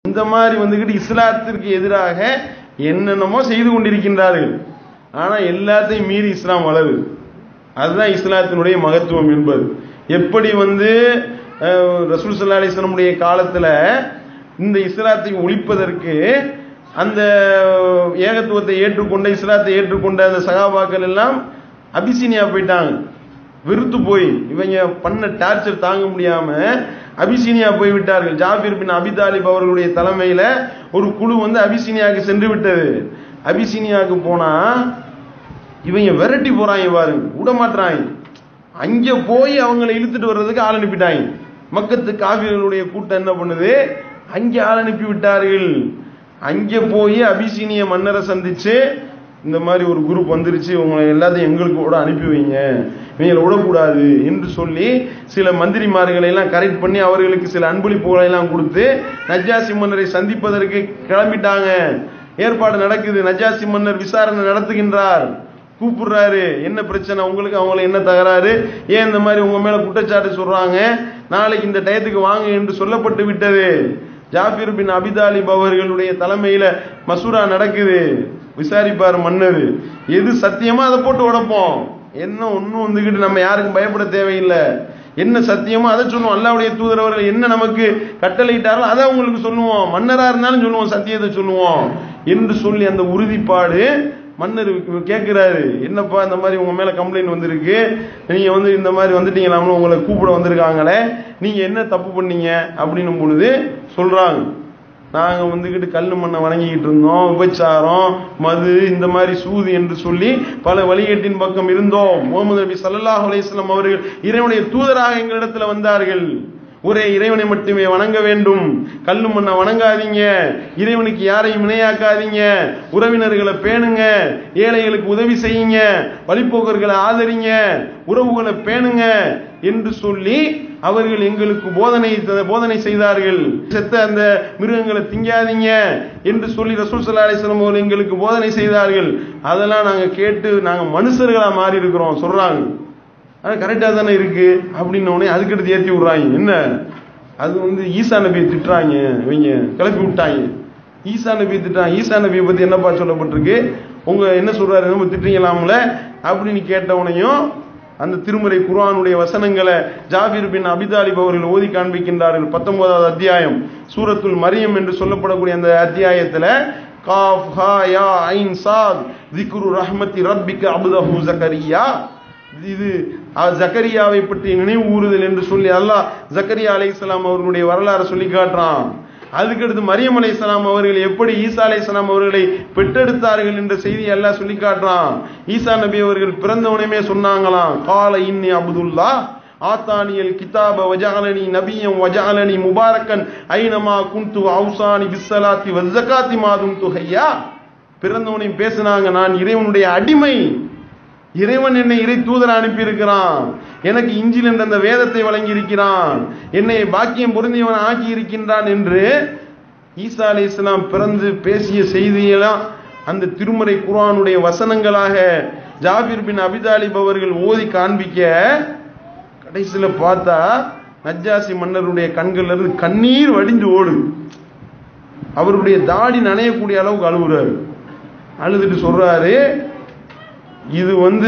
இந்த மாதிரி வந்துகிட்டு இஸ்லாத்திற்கு எதிராக என்னென்னமோ செய்து கொண்டிருக்கின்றார்கள் ஆனா எல்லாத்தையும் மீறி இஸ்லாம் வளருது அதுதான் இஸ்லாத்தினுடைய மகத்துவம் என்பது எப்படி வந்து அஹ், ரசூல் சல்லா அலிஸ்லமுடைய காலத்துல இந்த இஸ்லாத்தை ஒழிப்பதற்கு அந்த ஏகத்துவத்தை ஏற்றுக்கொண்ட இஸ்லாத்தை ஏற்றுக்கொண்ட அந்த சகாபாக்கள் எல்லாம் அபிசீனியா போயிட்டாங்க வெறுத்து போய் இவங்க பண்ண டார்ச்சர் தாங்க முடியாம அபிசீனியா போய் விட்டார்கள் ஜாபிர் பின் அபி தாலிப் அவர்களுடைய தலைமையில ஒரு குழு வந்து அபிசீனியாவுக்கு சென்று விட்டது அபிசீனியாவுக்கு போனா இவங்க விரட்டி போறாங்க பாருங்க விட மாட்றாங்க அங்க போய் அவங்களை இழுத்துட்டு வர்றதுக்கு ஆள் அனுப்பிட்டாங்க மக்கத்து காவிர்களுடைய கூட்டம் என்ன பண்ணுது அங்கே ஆள் அனுப்பி விட்டார்கள் அங்கே போய் அபிசீனிய மன்னரை சந்திச்சு இந்த மாதிரி ஒரு குரூப் வந்துருச்சு உங்களை எல்லாத்தையும் எங்களுக்கு கூட அனுப்பி வைங்க இவங்களை விடக்கூடாது என்று சொல்லி சில மந்திரிமார்களை எல்லாம் கரெக்ட் பண்ணி அவர்களுக்கு சில அன்பளிப்புகளை எல்லாம் கொடுத்து நஜ்ஜாசி மன்னரை சந்திப்பதற்கு கிளம்பிட்டாங்க ஏற்பாடு நடக்குது நஜ்ஜாசி மன்னர் விசாரணை நடத்துகின்றார் கூப்பிடுறாரு என்ன பிரச்சனை உங்களுக்கு அவங்கள என்ன தகராறு ஏன் இந்த மாதிரி உங்க மேல குற்றச்சாட்டு சொல்றாங்க நாளைக்கு இந்த டயத்துக்கு வாங்க என்று சொல்லப்பட்டு விட்டது ஜாஃபிர் பின் அபிதாலிப் அவர்களுடைய தலைமையில மசூரா நடக்குது விசாரிப்பார் மன்னர் எது சத்தியமா அதை போட்டு உடைப்போம் என்ன ஒன்றும் வந்துகிட்டு நம்ம யாருக்கும் பயப்பட தேவையில்லை என்ன சத்தியமோ அதை சொல்லுவோம் அல்லாவுடைய தூதர் அவர்கள் என்ன நமக்கு கட்டளையிட்டாரோ அதை அவங்களுக்கு சொல்லுவோம் மன்னரா இருந்தாலும் சொல்லுவோம் சத்தியத்தை சொல்லுவோம் என்று சொல்லி அந்த உறுதிப்பாடு மன்னர் கேட்கிறாரு என்னப்பா இந்த மாதிரி உங்க மேல கம்ப்ளைண்ட் வந்திருக்கு நீங்க வந்து இந்த மாதிரி வந்துட்டீங்களாம்னு உங்களை கூப்பிட வந்திருக்காங்களே நீங்க என்ன தப்பு பண்ணீங்க அப்படின்னும் பொழுது சொல்றாங்க நாங்க வந்துகிட்டு கல்லு மண்ணை வணங்கிக்கிட்டு இருந்தோம் விபச்சாரம் மது இந்த மாதிரி சூது என்று சொல்லி பல வழிகேட்டின் பக்கம் இருந்தோம் முகமது நபி ஸல்லல்லாஹு அலைஹி வஸல்லம் அவர்கள் இறைவனுடைய தூதராக எங்களிடத்துல வந்தார்கள் ஒரே இறைவனை மட்டுமே வணங்க வேண்டும் கல்லு மண்ணை வணங்காதீங்க இறைவனுக்கு யாரையும் இணையாக்காதீங்க உறவினர்களை பேணுங்க ஏழைகளுக்கு உதவி செய்யுங்க வழிப்போக்கர்களை ஆதரிங்க உறவுகளை பேணுங்க என்று சொல்லி அவர்கள் எங்களுக்கு போதனை போதனை செய்தார்கள் செத்த அந்த மிருகங்களை திங்காதீங்க என்று சொல்லி ரசூல் ஸல்லல்லாஹு அலைஹி வஸல்லம் அவர்கள் எங்களுக்கு போதனை செய்தார்கள் அதெல்லாம் நாங்க கேட்டு நாங்க மனுஷர்களா மாறி இருக்கிறோம் சொல்றாங்க அது கரெக்டாக தானே இருக்கு அப்படின்ன உடனே அதுக்கடுத்து ஏற்றி விட்றாங்க என்ன அது வந்து ஈசா நபியை திட்டுறாங்க இவங்க கிளப்பி விட்டாங்க ஈசா நபியை திட்டுறாங்க ஈசா நபியை பற்றி என்னப்பா சொல்லப்பட்டிருக்கு உங்க என்ன சொல்றாரு நம்ம திட்டுறீங்களாம்ல அப்படின்னு கேட்டவனையும் அந்த திருமுறை குர்ஆனுடைய வசனங்களை ஜாபிர் பின் அபிதாலிப் அவர்கள் ஓதி காண்பிக்கின்றார்கள் பத்தொன்பதாவது அத்தியாயம் சூரத்துல் மரியம் என்று சொல்லப்படக்கூடிய அந்த அத்தியாயத்துல காஃப் ஹா யா ஐன் சாத் திக்ரு ரஹ்மத்தி ரப்பிக்க அபுதஹு ஜக்கரியா இது அஹ், ஜக்கரியாவை பற்றி நினைவு கூறுதல் என்று சொல்லி அல்லாஹ் ஜக்கரியா அலைஹிஸ்ஸலாம் அவர்களுடைய வரலாறு சொல்லி காட்டுறான் அதுக்கடுத்து மரியம் அலைஹிஸ்ஸலாம் அவர்கள் எப்படி ஈசா அலைஹிஸ்ஸலாம் அவர்களை பெற்றெடுத்தார்கள் என்ற செய்தி எல்லாம் சொல்லி காட்டுறான் ஈசா நபி அவர்கள் பிறந்தவனையுமே சொன்னாங்களாம் கால இன்னி அப்துல்லா ஆத்தானியல் கிதாப வஜாலனி நபியம் வஜாலனி முபாரக்கன் ஐனமா குந்து அவுசானி பிஸ்ஸலாத்தி வஸ்ஸகாத்தி மாதும் துஹையா பிறந்தவனையும் பேசினாங்க நான் இறைவனுடைய அடிமை இறைவன் என்னை இறை தூதர் அனுப்பி இருக்கிறான் எனக்கு இஞ்சில் என்ற அந்த வேதத்தை வழங்கி இருக்கிறான் என்னை பாக்கியம் பொருந்தியவன் ஆக்கி இருக்கின்றான் என்று ஈசா அலி இஸ்லாம் பிறந்து பேசிய செய்தியெல்லாம் அந்த திருமறை குர்ஆனுடைய வசனங்களாக ஜாபிர் பின் அபிதாலிப் அவர்கள் ஓதி காண்பிக்க கடைசியில பார்த்தா நஜ்ஜாசி மன்னருடைய கண்கள்ல இருந்து கண்ணீர் வடிஞ்சு ஓடுது அவருடைய தாடி நனையக்கூடிய அளவுக்கு அழுகுறாரு அழுதுட்டு சொல்றாரு இது வந்து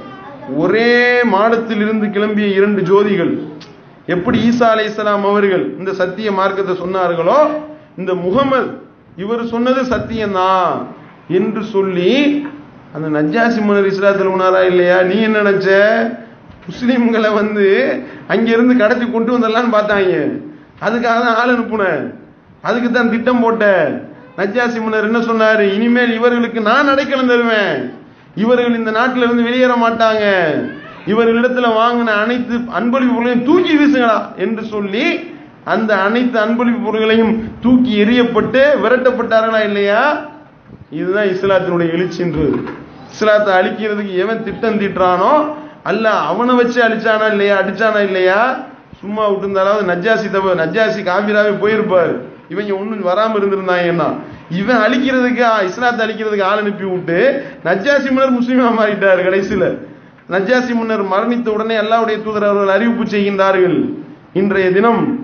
ஒரே மாடத்திலிருந்து கிளம்பிய இரண்டு ஜோதிகள் எப்படி ஈசா அலைஹிஸ்ஸலாம் அவர்கள் இந்த சத்திய மார்க்கத்தை சொன்னார்களோ இந்த முகமது இவர் சொன்னது சத்தியம்தான் என்று சொல்லி அந்த நஜ்ஜாசி மன்னர் இஸ்லாத்தில் உணரா இல்லையா நீ என்ன நினைச்ச முஸ்லிம்களை வந்து அங்கிருந்து கடத்தி கொண்டு வந்தரலான்னு பார்த்தாங்க அதுக்காக தான் ஆள் அனுப்புனேன் அதுக்கு தான் திட்டம் போட்டேன் நஜ்ஜாசி மன்னர் என்ன சொன்னாரு இனிமேல் இவர்களுக்கு நான் அடைக்கலம் தருவேன் இவர்கள் இந்த நாட்டில இருந்து வெளியேற மாட்டாங்க இவர்களிடத்துல வாங்கின அனைத்து அன்பளிப்பு பொருளையும் தூக்கி வீசுங்களா என்று சொல்லி அந்த அனைத்து அன்பளிப்பு பொருள்களையும் தூக்கி எறியப்பட்டு விரட்டப்பட்டார்களா இல்லையா இதுதான் இஸ்லாத்தினுடைய எழுச்சின்றது இஸ்லாத்தை அழிக்கிறதுக்கு எவன் திட்டம் தீட்டுறானோ அல்ல அவனை வச்சு அழிச்சானா இல்லையா அடிச்சானா இல்லையா சும்மா விட்டுருந்தாலாவது நஜ்ஜாசி தவிர நஜ்ஜாசி காபிராவே போயிருப்பாரு இவங்க ஒன்றும் வராம இருந்திருந்தாங்கன்னா இவன் அழிக்கிறதுக்கு ஆ, இஸ்லாத்தை அழிக்கிறதுக்கு ஆள் அனுப்பி விட்டு நஜ்ஜாசி முன்னர் முஸ்லீமா மாறிட்டார் கடைசியில நஜ்ஜாசி முன்னர் மரணித்த உடனே அல்லாவுடைய தூதர் அவர்கள் அறிவிப்பு செய்கின்றார்கள் இன்றைய தினம்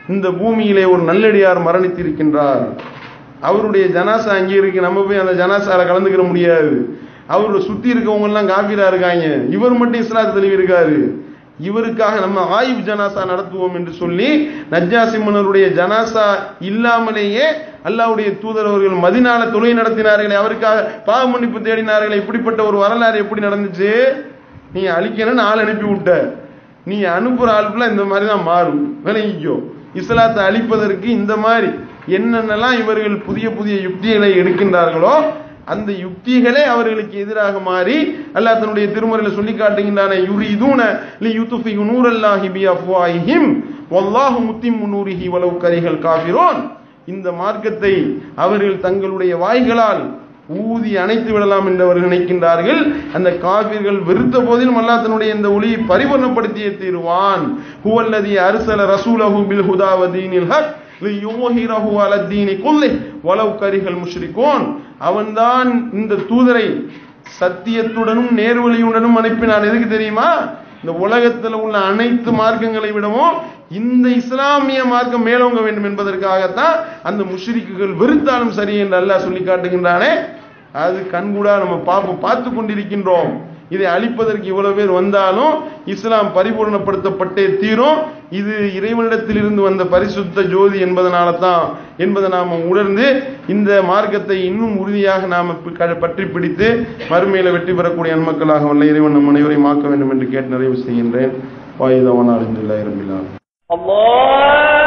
இந்த பூமியிலே ஒரு நல்லடியார் மரணித்திருக்கின்றார் அவருடைய ஜனாசா அங்கே இருக்கு நம்ம போய் அந்த ஜனாசால கலந்துக்கிற முடியாது அவரோட சுத்தி இருக்கவங்க எல்லாம் காபீரா இருக்காங்க இவர் மட்டும் இஸ்லாத்து தெளிவு இருக்காரு இவருக்காக நம்ம ஆயுப் ஜனாசா நடத்துவோம் என்று சொல்லி நஜ்ஜாசி மன்னருடைய ஜனாசா இல்லாமலேயே அல்லாவுடைய தூதர் அவர்கள் மதினால தொழுகை நடத்தினார்களே அவருக்காக பாவ மன்னிப்பு தேடினார்களே இப்படிப்பட்ட ஒரு வரலாறு எப்படி நடந்துச்சு நீ அழிக்கணும்னு ஆள் அனுப்பி விட்ட நீ அனுப்புற ஆளுக்குள்ள இந்த மாதிரி தான் மாறும் விளங்கிக்கோ இஸ்லாத்தை அழிப்பதற்கு இந்த மாதிரி என்னென்னலாம் இவர்கள் புதிய புதிய யுக்திகளை எடுக்கின்றார்களோ அந்த யுக்திகளே அவர்களுக்கு எதிராக மாறி அல்லாஹ் தன்னுடைய திருமறையில சொல்லி காட்டுகின்றான யுரிதுன லி யுத்ஃபிஹு நூரல்லாஹி பி அஃப்வாஹிஹிம் வல்லாஹு முத்திம்மு நூரிஹி வலவ் கரிஹல் காஃபிரூன் இந்த மார்க்கத்தை அவர்கள் தங்களுடைய வாய்களால் ஊதி அணைத்து விடலாம் என்று அவர்கள் நினைக்கின்றார்கள் அந்த காவிர்கள் வெறுத்த போதிலும் அல்லாஹ் தன்னுடைய இந்த ஒளியை பரிபூர்ணப்படுத்தியே தீருவான் ஹுவல்லதி அர்சல ரசூலஹு பில் ஹுதா வ தீனில் ஹக் லியுஹிரஹு அல தீனி குல்லி வலவ் கரிஹல் முஷ்ரிகூன் அவன்தான் இந்த தூதரை சத்தியத்துடனும் நேர்வழியுடனும் அனுப்பினான் எதுக்கு தெரியுமா இந்த உலகத்தில் உள்ள அனைத்து மார்க்கங்களை விடவும் இந்த இஸ்லாமிய மார்க்கம் மேலோங்க வேண்டும் என்பதற்காகத்தான் அந்த முஷ்ரிக்குகள் வெறுத்தாலும் சரி என்று அல்லாஹ் சொல்லி காட்டுகின்றானே அது கண்கூடா நம்ம பார்ப்போம் பார்த்து கொண்டிருக்கின்றோம் இதை அழிப்பதற்கு இவ்வளவு பேர் வந்தாலும் இஸ்லாம் பரிபூர்ணப்படுத்தப்பட்டே தீரும் இது இறைவனிடத்திலிருந்து வந்த பரிசுத்த ஜோதி என்பதனால தான் என்பதை நாம் உணர்ந்து இந்த மார்க்கத்தை இன்னும் உறுதியாக நாம் பற்றி பிடித்து மறுமையில வெற்றி பெறக்கூடிய நன்மக்களாக வல்ல இறைவன் நம் அனைவரையும் ஆக்க வேண்டும் என்று கேட்டு நிறைவு செய்கின்றேன் வாயுதவன் அலமதுல்லாஹி ரபில் ஆலமீன் الله